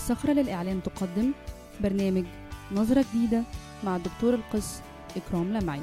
الصخرة للإعلام تقدم برنامج نظرة جديدة مع الدكتور القس إكرام لمعي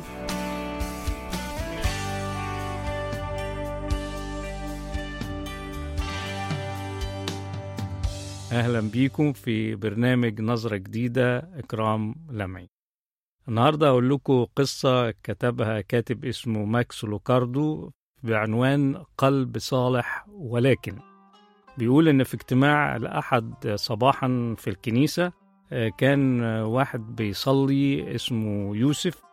أهلا بيكم في برنامج نظرة جديدة إكرام لمعي النهاردة أقول لكم قصة كتبها كاتب اسمه ماكس لوكاردو بعنوان قلب صالح ولكن بيقول إن في اجتماع الأحد صباحا في الكنيسة كان واحد بيصلي اسمه يوسف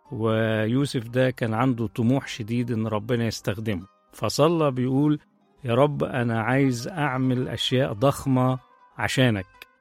ويوسف ده كان عنده طموح شديد إن ربنا يستخدمه فصلى بيقول يا رب أنا عايز أعمل أشياء ضخمة عشانك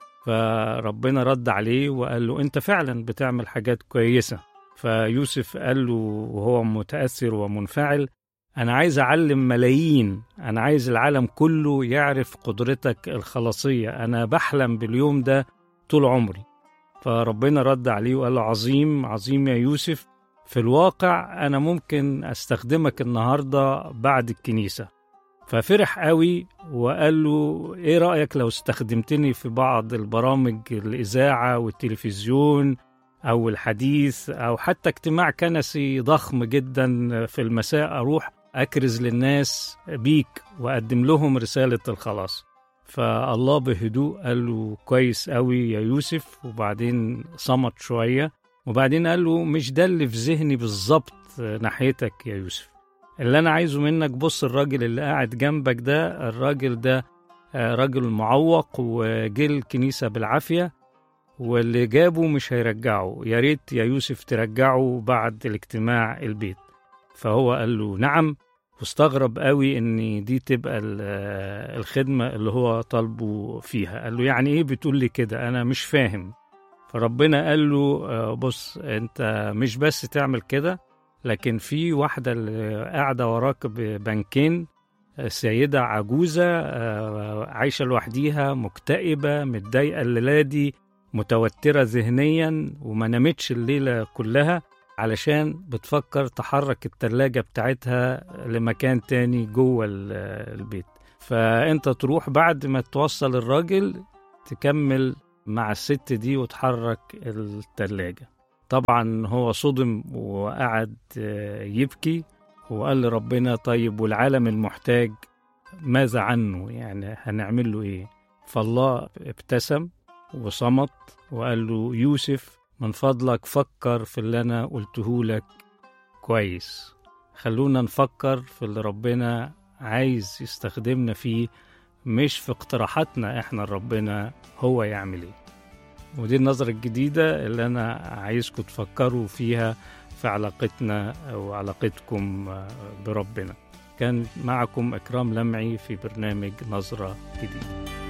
فربنا رد عليه وقال له أنت فعلا بتعمل حاجات كويسة فيوسف قال له وهو متأثر ومنفعل أنا عايز أعلم ملايين أنا عايز العالم كله يعرف قدرتك الخلاصية أنا بحلم باليوم ده طول عمري فربنا رد عليه وقال له عظيم عظيم يا يوسف في الواقع أنا ممكن أستخدمك النهاردة بعد الكنيسة ففرح قوي وقال له ايه رأيك لو استخدمتني في بعض البرامج الإذاعة والتلفزيون أو الحديث أو حتى اجتماع كنسي ضخم جدا في المساء أروح أكرز للناس بيك وأقدم لهم رسالة الخلاص فالله بهدوء قال له كويس قوي يا يوسف وبعدين صمت شوية وبعدين قال له مش ده اللي في ذهني بالظبط ناحيتك يا يوسف اللي انا عايزه منك بص الراجل اللي قاعد جنبك ده الراجل ده راجل معوق وجه الكنيسة بالعافية واللي جابه مش هيرجعه يا ريت يا يوسف ترجعه بعد الاجتماع البيت فهو قال له نعم واستغرب قوي ان دي تبقى الخدمة اللي هو طالبه فيها قال له يعني ايه بتقول لي كده انا مش فاهم فربنا قال له بص انت مش بس تعمل كده لكن في واحدة اللي قاعدة وراك ببنكين سيدة عجوزة عايشة لوحديها مكتئبة متضايقة الليلة دي متوترة ذهنيا وما نامتش الليلة كلها علشان بتفكر تحرك التلاجة بتاعتها لمكان تاني جوه البيت فانت تروح بعد ما توصل الراجل تكمل مع الست دي وتحرك التلاجة طبعا هو صدم وقعد يبكي وقال لربنا طيب والعالم المحتاج ماذا عنه يعني هنعمل له ايه فالله ابتسم وصمت وقال له يوسف من فضلك فكر في اللي انا قلته لك كويس خلونا نفكر في اللي ربنا عايز يستخدمنا فيه مش في اقتراحاتنا احنا ربنا هو يعمل ايه ودي النظرة الجديدة اللي أنا عايزكم تفكروا فيها في علاقتنا أو علاقتكم بربنا كان معكم إكرام لمعي في برنامج نظرة جديدة